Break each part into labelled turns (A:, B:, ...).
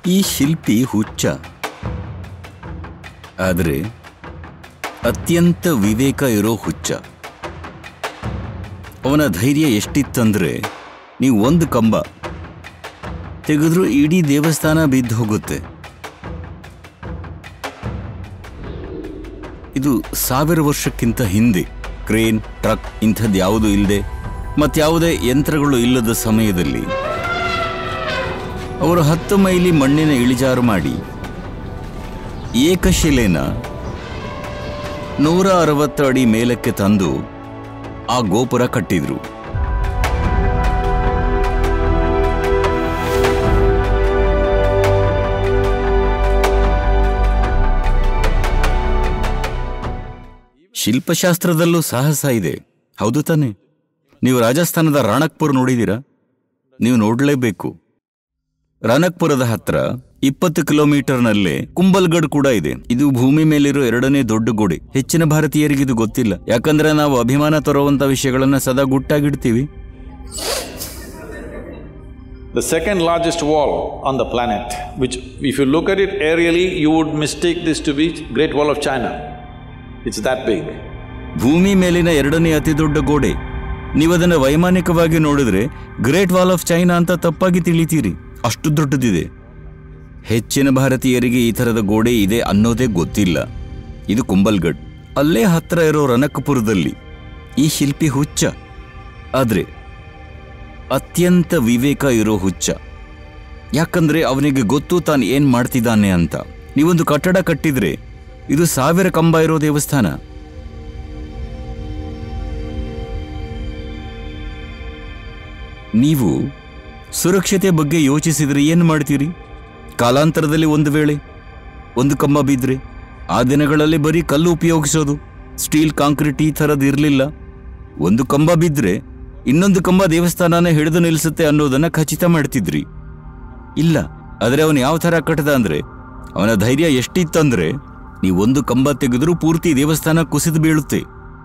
A: ಈ ಶಿಲ್ಪಿ ಹುಚ್ಚ ಆದರೆ ಅತ್ಯಂತ ವಿವೇಕ ಇರೋ ಹುಚ್ಚ ಅವನ ಧೈರ್ಯ ಎಷ್ಟಿತ್ತಂದ್ರೆ ನೀವು ಒಂದು ಕಂಬ ತೆಗೆದ್ರೂ ಇಡೀ ದೇವಸ್ಥಾನ ಬಿದ್ದು ಹೋಗುತ್ತೆ ಇದು ಸಾವಿರ ವರ್ಷಕ್ಕಿಂತ ಹಿಂದೆ ಕ್ರೇನ್ ಟ್ರಕ್ ಇಂಥದ್ದು ಯಾವುದೂ ಇಲ್ಲದೆ ಮತ್ಯಾವುದೇ ಯಂತ್ರಗಳು ಇಲ್ಲದ ಸಮಯದಲ್ಲಿ ಅವರು ಹತ್ತು ಮೈಲಿ ಮಣ್ಣಿನ ಇಳಿಜಾರು ಮಾಡಿ ಏಕಶಿಲೆನ ನೂರ ಅರವತ್ತು ಅಡಿ ಮೇಲಕ್ಕೆ ತಂದು ಆ ಗೋಪುರ ಕಟ್ಟಿದ್ರು ಶಿಲ್ಪಶಾಸ್ತ್ರದಲ್ಲೂ ಸಾಹಸ ಇದೆ ಹೌದು ತಾನೆ ನೀವು ರಾಜಸ್ಥಾನದ ರಾಣಕ್ಪುರ್ ನೋಡಿದ್ದೀರಾ ನೀವು ನೋಡಲೇಬೇಕು ರಾಣಕ್ಪುರದ ಹತ್ರ ಇಪ್ಪತ್ತು ಕಿಲೋಮೀಟರ್ನಲ್ಲೇ ಕುಂಬಲ್ಗಢ್ ಕೂಡ ಇದೆ ಇದು ಭೂಮಿ ಮೇಲಿರೋ ಎರಡನೇ ದೊಡ್ಡ ಗೋಡೆ ಹೆಚ್ಚಿನ ಭಾರತೀಯರಿಗೆ ಇದು ಗೊತ್ತಿಲ್ಲ ಯಾಕಂದ್ರೆ ನಾವು ಅಭಿಮಾನ ತರುವಂತ ವಿಷಯಗಳನ್ನ ಸದಾ ಗುಟ್ಟಾಗಿಡ್ತೀವಿ
B: The second largest wall on the planet, which if you look at it aerially, you would mistake this to be Great Wall of China. It's that big.
A: ಭೂಮಿ ಮೇಲಿನ ಎರಡನೇ ಅತಿ ದೊಡ್ಡ ಗೋಡೆ ನೀವದನ್ನು ವೈಮಾನಿಕವಾಗಿ ನೋಡಿದ್ರೆ ಗ್ರೇಟ್ ವಾಲ್ ಆಫ್ ಚೈನಾ ಅಂತ ತಪ್ಪಾಗಿ ತಿಳಿತೀರಿ ಅಷ್ಟು ದೊಡ್ಡದಿದೆ ಹೆಚ್ಚಿನ ಭಾರತೀಯರಿಗೆ ಈ ಥರದ ಗೋಡೆ ಇದೆ ಅನ್ನೋದೇ ಗೊತ್ತಿಲ್ಲ ಇದು ಕುಂಬಲ್ಗಢ್ ಅಲ್ಲೇ ಹತ್ರ ಇರೋ ರಣಕಪುರದಲ್ಲಿ ಈ ಶಿಲ್ಪಿ ಹುಚ್ಚ ಆದ್ರೆ ಅತ್ಯಂತ ವಿವೇಕ ಇರೋ ಹುಚ್ಚ ಯಾಕಂದ್ರೆ ಅವನಿಗೆ ಗೊತ್ತು ತಾನು ಏನ್ ಮಾಡ್ತಿದ್ದಾನೆ ಅಂತ ನೀವೊಂದು ಕಟ್ಟಡ ಕಟ್ಟಿದ್ರೆ ಇದು ಸಾವಿರ ಕಂಬ ಇರೋ ದೇವಸ್ಥಾನ ನೀವು ಸುರಕ್ಷತೆ ಬಗ್ಗೆ ಯೋಚಿಸಿದ್ರೆ ಏನು ಮಾಡ್ತೀರಿ ಕಾಲಾಂತರದಲ್ಲಿ ಒಂದು ವೇಳೆ ಒಂದು ಕಂಬ ಬಿದ್ದರೆ ಆ ದಿನಗಳಲ್ಲಿ ಬರೀ ಕಲ್ಲು ಉಪಯೋಗಿಸೋದು ಸ್ಟೀಲ್ ಕಾಂಕ್ರೀಟ್ ಈ ಥರದ್ದು ಇರಲಿಲ್ಲ ಒಂದು ಕಂಬ ಬಿದ್ದರೆ ಇನ್ನೊಂದು ಕಂಬ ದೇವಸ್ಥಾನನ ಹಿಡಿದು ನಿಲ್ಲಿಸುತ್ತೆ ಅನ್ನೋದನ್ನ ಖಚಿತ ಮಾಡ್ತಿದ್ರಿ ಇಲ್ಲ ಆದರೆ ಅವನು ಯಾವ ಥರ ಕಟ್ಟದ ಅಂದ್ರೆ ಅವನ ಧೈರ್ಯ ಎಷ್ಟಿತ್ತಂದ್ರೆ ನೀವೊಂದು ಕಂಬ ತೆಗೆದರೂ ಪೂರ್ತಿ ದೇವಸ್ಥಾನ ಕುಸಿದು ಬೀಳುತ್ತೆ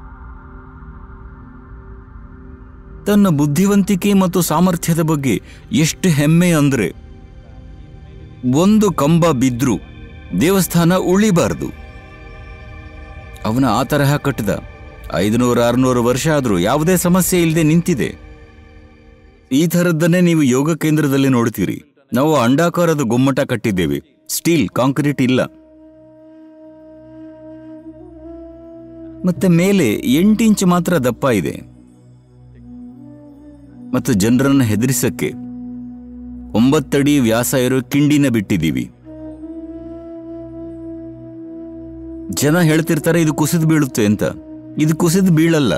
A: ತನ್ನ ಬುದ್ಧಿವಂತಿಕೆ ಮತ್ತು ಸಾಮರ್ಥ್ಯದ ಬಗ್ಗೆ ಎಷ್ಟು ಹೆಮ್ಮೆ ಅಂದ್ರೆ ಒಂದು ಕಂಬ ಬಿದ್ರೂ ದೇವಸ್ಥಾನ ಉಳಿಬಾರದು ಅವನ ಆ ತರಹ ಕಟ್ಟಿದ ಐದುನೂರು ಆರುನೂರು ವರ್ಷ ಆದರೂ ಯಾವುದೇ ಸಮಸ್ಯೆ ಇಲ್ಲದೆ ನಿಂತಿದೆ ಈ ಥರದ್ದನ್ನೇ ನೀವು ಯೋಗ ಕೇಂದ್ರದಲ್ಲಿ ನೋಡ್ತೀರಿ ನಾವು ಅಂಡಾಕಾರದ ಗುಮ್ಮಟ ಕಟ್ಟಿದ್ದೇವೆ ಸ್ಟೀಲ್ ಕಾಂಕ್ರೀಟ್ ಇಲ್ಲ ಮತ್ತೆ ಮೇಲೆ ಎಂಟು ಇಂಚ್ ಮಾತ್ರ ದಪ್ಪ ಇದೆ ಮತ್ತು ಜನರನ್ನ ಹೆದರಿಸಕ್ಕೆ ಒಂಬತ್ತಡಿ ವ್ಯಾಸ ಇರೋ ಕಿಂಡಿನ ಬಿಟ್ಟಿದ್ದೀವಿ ಜನ ಹೇಳ್ತಿರ್ತಾರೆ ಇದು ಕುಸಿದು ಬೀಳುತ್ತೆ ಅಂತ ಇದು ಕುಸಿದು ಬೀಳಲ್ಲ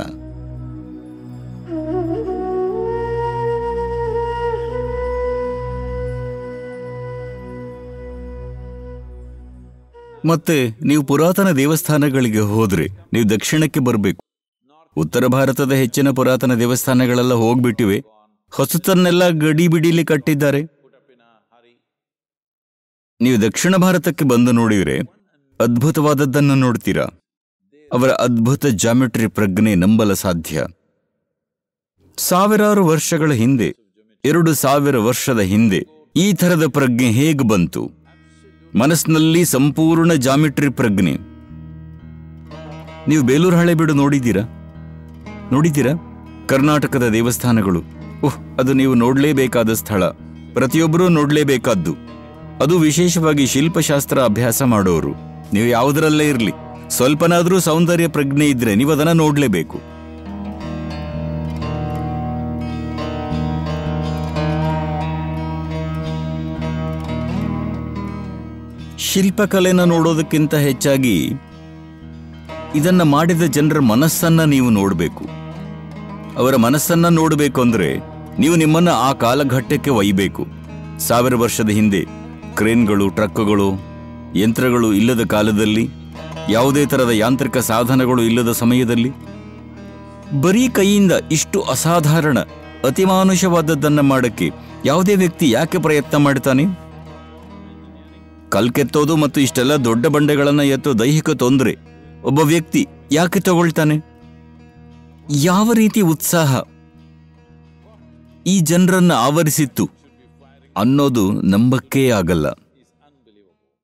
A: ಮತ್ತೆ ನೀವು ಪುರಾತನ ದೇವಸ್ಥಾನಗಳಿಗೆ ಹೋದ್ರೆ ನೀವು ದಕ್ಷಿಣಕ್ಕೆ ಬರಬೇಕು ಉತ್ತರ ಭಾರತದ ಹೆಚ್ಚಿನ ಪುರಾತನ ದೇವಸ್ಥಾನಗಳೆಲ್ಲ ಹೋಗ್ಬಿಟ್ಟಿವೆ ಹೊಸತನ್ನೆಲ್ಲ ಗಡಿ ಬಿಡಿಲಿ ಕಟ್ಟಿದ್ದಾರೆ ನೀವು ದಕ್ಷಿಣ ಭಾರತಕ್ಕೆ ಬಂದು ನೋಡಿದ್ರೆ ಅದ್ಭುತವಾದದ್ದನ್ನು ನೋಡ್ತೀರಾ ಅವರ ಅದ್ಭುತ ಜಾಮೆಟ್ರಿ ಪ್ರಜ್ಞೆ ನಂಬಲ ಸಾಧ್ಯ ಸಾವಿರಾರು ವರ್ಷಗಳ ಹಿಂದೆ ಎರಡು ಸಾವಿರ ವರ್ಷದ ಹಿಂದೆ ಈ ಥರದ ಪ್ರಜ್ಞೆ ಹೇಗೆ ಬಂತು ಮನಸ್ಸಿನಲ್ಲಿ ಸಂಪೂರ್ಣ ಜಾಮಿಟ್ರಿ ಪ್ರಜ್ಞೆ ನೀವು ಬೇಲೂರು ಹಳೆಬೀಡು ನೋಡಿದ್ದೀರಾ ನೋಡಿದ್ದೀರಾ ಕರ್ನಾಟಕದ ದೇವಸ್ಥಾನಗಳು ಉಹ್ ಅದು ನೀವು ನೋಡಲೇಬೇಕಾದ ಸ್ಥಳ ಪ್ರತಿಯೊಬ್ಬರೂ ನೋಡಲೇಬೇಕಾದ್ದು ಅದು ವಿಶೇಷವಾಗಿ ಶಿಲ್ಪಶಾಸ್ತ್ರ ಅಭ್ಯಾಸ ಮಾಡೋರು ನೀವು ಯಾವುದರಲ್ಲೇ ಇರಲಿ ಸ್ವಲ್ಪನಾದರೂ ಸೌಂದರ್ಯ ಪ್ರಜ್ಞೆ ಇದ್ರೆ ನೀವು ಅದನ್ನ ನೋಡಲೇಬೇಕು ಶಿಲ್ಪಕಲೆನ ನೋಡೋದಕ್ಕಿಂತ ಹೆಚ್ಚಾಗಿ ಇದನ್ನ ಮಾಡಿದ ಜನರ ಮನಸ್ಸನ್ನ ನೀವು ನೋಡಬೇಕು ಅವರ ಮನಸ್ಸನ್ನ ನೋಡಬೇಕು ಅಂದ್ರೆ ನೀವು ನಿಮ್ಮನ್ನ ಆ ಕಾಲಘಟ್ಟಕ್ಕೆ ಒಯ್ಯಬೇಕು ಸಾವಿರ ವರ್ಷದ ಹಿಂದೆ ಕ್ರೇನ್ಗಳು ಟ್ರಕ್ಗಳು ಯಂತ್ರಗಳು ಇಲ್ಲದ ಕಾಲದಲ್ಲಿ ಯಾವುದೇ ತರದ ಯಾಂತ್ರಿಕ ಸಾಧನಗಳು ಇಲ್ಲದ ಸಮಯದಲ್ಲಿ ಬರೀ ಕೈಯಿಂದ ಇಷ್ಟು ಅಸಾಧಾರಣ ಅತಿಮಾನುಷವಾದದ್ದನ್ನ ಮಾಡಕ್ಕೆ ಯಾವುದೇ ವ್ಯಕ್ತಿ ಯಾಕೆ ಪ್ರಯತ್ನ ಮಾಡ್ತಾನೆ ಕಲ್ಕೆತ್ತೋದು ಮತ್ತು ಇಷ್ಟೆಲ್ಲ ದೊಡ್ಡ ಬಂಡೆಗಳನ್ನ ಎತ್ತೋ ದೈಹಿಕ ತೊಂದರೆ ಒಬ್ಬ ವ್ಯಕ್ತಿ ಯಾಕೆ ತಗೊಳ್ತಾನೆ ಯಾವ ರೀತಿ ಉತ್ಸಾಹ ಈ ಜನರನ್ನ ಆವರಿಸಿತ್ತು ಅನ್ನೋದು ನಂಬಕ್ಕೇ ಆಗಲ್ಲ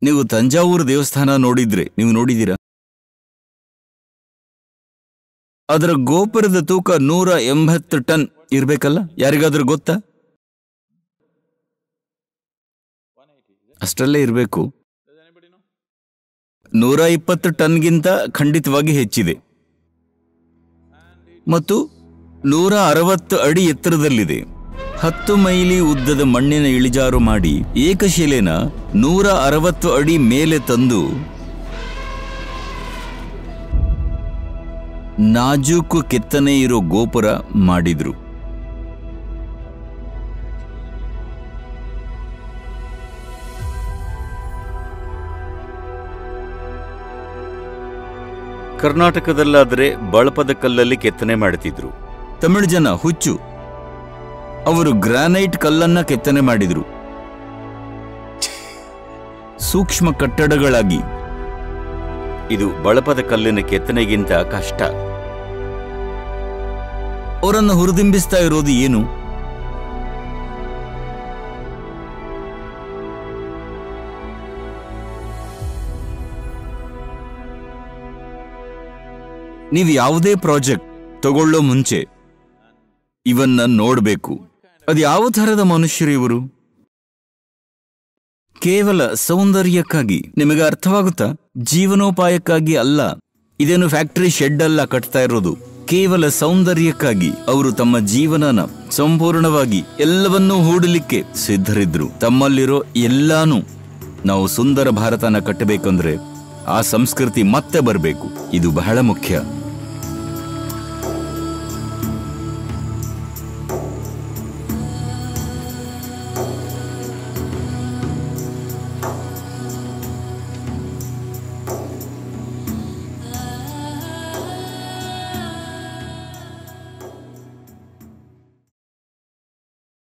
A: ನೀವು ತಂಜಾವೂರು ದೇವಸ್ಥಾನ ನೋಡಿದ್ರೆ ನೀವು ನೋಡಿದ್ದೀರಾ ಅದರ ಗೋಪುರದ ತೂಕ ನೂರ ಎಂಬತ್ತು ಟನ್ ಇರ್ಬೇಕಲ್ಲ ಯಾರಿಗಾದ್ರೂ ಗೊತ್ತಾ ಅಷ್ಟರಲ್ಲೇ ಇರಬೇಕು ನೂರ ಇಪ್ಪತ್ತು ಟನ್ಗಿಂತ ಖಂಡಿತವಾಗಿ ಹೆಚ್ಚಿದೆ ಮತ್ತು ನೂರ ಅರವತ್ತು ಅಡಿ ಎತ್ತರದಲ್ಲಿದೆ ಹತ್ತು ಮೈಲಿ ಉದ್ದದ ಮಣ್ಣಿನ ಇಳಿಜಾರು ಮಾಡಿ ಏಕಶಿಲೆನ ನೂರ ಅರವತ್ತು ಅಡಿ ಮೇಲೆ ತಂದು ನಾಜೂಕು ಕೆತ್ತನೆ ಇರೋ ಗೋಪುರ ಮಾಡಿದ್ರು ಕರ್ನಾಟಕದಲ್ಲಾದರೆ ಬಳಪದ ಕಲ್ಲಲ್ಲಿ ಕೆತ್ತನೆ ಮಾಡ್ತಿದ್ರು ತಮಿಳು ಜನ ಹುಚ್ಚು ಅವರು ಗ್ರಾನೈಟ್ ಕಲ್ಲನ್ನ ಕೆತ್ತನೆ ಮಾಡಿದ್ರು ಸೂಕ್ಷ್ಮ ಕಟ್ಟಡಗಳಾಗಿ ಇದು ಬಳಪದ ಕಲ್ಲಿನ ಕೆತ್ತನೆಗಿಂತ ಕಷ್ಟ ಅವರನ್ನು ಹುರಿದಿಂಬಿಸ್ತಾ ಇರೋದು ಏನು ನೀವು ಯಾವುದೇ ಪ್ರಾಜೆಕ್ಟ್ ತಗೊಳ್ಳೋ ಮುಂಚೆ ಇವನ್ನ ನೋಡಬೇಕು ಅದು ಯಾವ ಥರದ ಮನುಷ್ಯರು ಇವರು ಕೇವಲ ಸೌಂದರ್ಯಕ್ಕಾಗಿ ನಿಮಗೆ ಅರ್ಥವಾಗುತ್ತಾ ಜೀವನೋಪಾಯಕ್ಕಾಗಿ ಅಲ್ಲ ಇದೇನು ಫ್ಯಾಕ್ಟರಿ ಶೆಡ್ ಅಲ್ಲ ಕಟ್ತಾ ಇರೋದು ಕೇವಲ ಸೌಂದರ್ಯಕ್ಕಾಗಿ ಅವರು ತಮ್ಮ ಜೀವನನ ಸಂಪೂರ್ಣವಾಗಿ ಎಲ್ಲವನ್ನೂ ಹೂಡಲಿಕ್ಕೆ ಸಿದ್ಧರಿದ್ರು ತಮ್ಮಲ್ಲಿರೋ ಎಲ್ಲಾನು ನಾವು ಸುಂದರ ಭಾರತನ ಕಟ್ಟಬೇಕಂದ್ರೆ ಆ ಸಂಸ್ಕೃತಿ ಮತ್ತೆ ಬರಬೇಕು ಇದು ಬಹಳ ಮುಖ್ಯ